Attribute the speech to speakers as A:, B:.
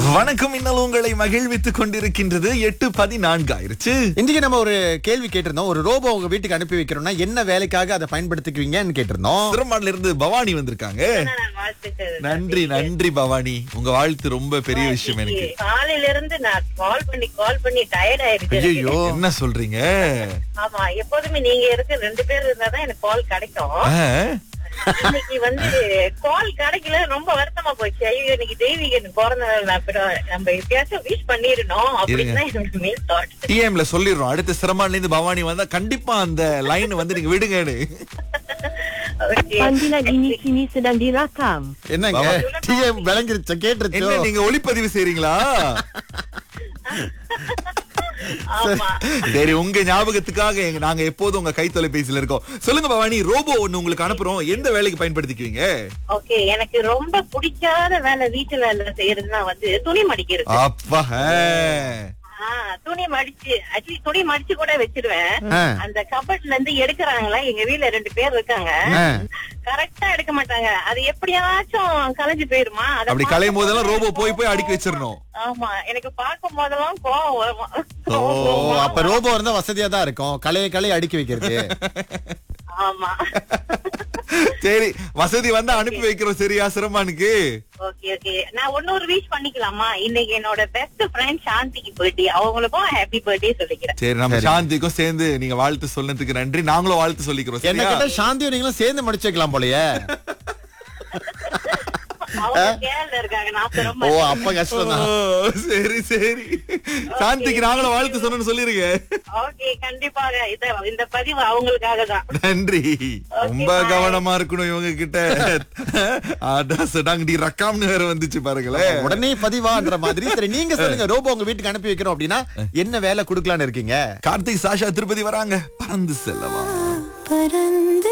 A: வணக்கம் இன்னல் உங்களை மகிழ்வித்துக் கொண்டிருக்கின்றது எட்டு பதினான்கு ஆயிருச்சு
B: இன்றைக்கு நம்ம ஒரு கேள்வி கேட்டிருந்தோம் ஒரு ரோபோ உங்க வீட்டுக்கு அனுப்பி வைக்கிறோம்னா என்ன வேலைக்காக அதை பயன்படுத்திக்குவீங்கன்னு கேட்டிருந்தோம்
A: சிரமான்ல இருந்து பவானி வந்திருக்காங்க
C: நான் வாழ்த்துக்கள்
A: நன்றி நன்றி பவானி உங்க வாழ்த்து ரொம்ப பெரிய விஷயம் எனக்கு
C: காலையில இருந்து நான் கால் பண்ணி கால் பண்ணி டயர்ட் ஆயிருச்சு
B: ஐயோ
A: என்ன சொல்றீங்க
C: ஆமா எப்போதுமே நீங்க இருக்க ரெண்டு பேர் இருந்தாதான் எனக்கு கால் கிடைக்கும்
A: ஆ?
C: இன்னைக்கு வந்து கால் கிடைக்கல ரொம்ப வருத்தமா போச்சு ஐயோ இன்னைக்கு தெய்வீகன் பிறந்த நாள் அப்புறம் நம்ம எப்பயாச்சும் விஷ் பண்ணிடணும் அப்படின்னு தான் என்னோட மெயின் தாட்
A: டிஎம்ல சொல்லிடுறோம் அடுத்த சிரமான்ல இருந்து பவானி வந்தா கண்டிப்பா அந்த லைன் வந்து நீங்க விடுங்கன்னு
D: Panggilan ini kini sedang dirakam.
B: என்னங்க டிஎம் விளங்கிருச்ச கேட்டுருச்சோ
A: என்ன நீங்க ஒளிப்பதிவு செய்றீங்களா
C: ஆமா
A: சரி உங்க ஞாபகத்துக்காக எங்க நாங்க எப்போதும் உங்க கை தொலைபேசியில இருக்கோம் சொல்லுங்க பவானி ரோபோ ஒண்ணு உங்களுக்கு அனுப்புறோம் எந்த வேலைக்கு பயன்படுத்திக்குவீங்க
C: ஓகே எனக்கு ரொம்ப பிடிக்காத வேலை வீட்டு வேலை செய்யறதுன்னா வந்து துணி மடிக்கிறது
A: அப்பா
C: ஆ, துணி மடிச்சு ஆக்சுவலி துணி மடிச்சு கூட வச்சிருவேன்
B: ஆ.
C: அந்த கபட்ல இருந்து எடுக்கறாங்களா எங்க வீட்ல ரெண்டு பேர் இருக்காங்க
B: ஆ.
C: கரெக்டா எடுக்க மாட்டாங்க அது எப்படியாச்சும் கலைஞ்சு போயிருமா அத
A: அப்படி கலையும் போதெல்லாம் ரோபோ போய் போய் அடுக்கி வச்சிடணும்
C: ஆமா எனக்கு பார்க்கும் போதெல்லாம் கோவம் வரும்
B: ஓ அப்ப ரோபோ இருந்தா வசதியா தான் இருக்கும் கலையை கலையை அடுக்கி வைக்கிறது
C: ஆமா
A: சரி வசதி வந்தா அனுப்பி வைக்கிறோம் சரியா சிரமானுக்கு
C: ஓகே ஓகே நான் இன்னொரு விஷ் பண்ணிக்கலாமா இன்னைக்கு என்னோட பெஸ்ட் ஃப்ரெண்ட் சாந்திக்கு பர்த்டே அவங்களுக்கும் ஹாப்பி பர்த்டே சொல்லிக்கிறேன்
A: சரி நம்ம
B: சரி.
A: சாந்திக்கும் சேர்ந்து நீங்க வாழ்த்து சொன்னதுக்கு நன்றி நாங்களும் வாழ்த்து சொல்லிக்கிறோம்
B: என்ன
A: சரியா
B: கேட்டா சாந்தியும் நீங்களும் சேர்ந்து முடிச்சு வைக்கலாம் போலயே
C: அவங்க கேரள இருக்காங்க நான்
B: ஓ
C: ரொம்ப
B: அப்ப கஷ்டம் தான்
A: ஓ, சரி சரி சாந்திக்கு நாங்களும் வாழ்த்து சொன்னு சொல்லிருங்க
C: ஓகே கண்டிப்பாக இத இந்த பதிவு அவங்களுக்காக தான்
A: நன்றி ரொம்ப கவனமா இருக்கணும் இவங்க கிட்ட அதான் சடாங்கடி ரக்காம்னு வேற வந்துச்சு பாருங்களேன்
B: உடனே பதிவான்ற மாதிரி சரி நீங்க சொல்லுங்க ரோபோ உங்க வீட்டுக்கு அனுப்பி வைக்கிறோம் அப்படின்னா என்ன வேலை கொடுக்கலாம்னு இருக்கீங்க
A: கார்த்திக் சாஷா திருப்பதி வராங்க பறந்து செல்லவா
D: பறந்து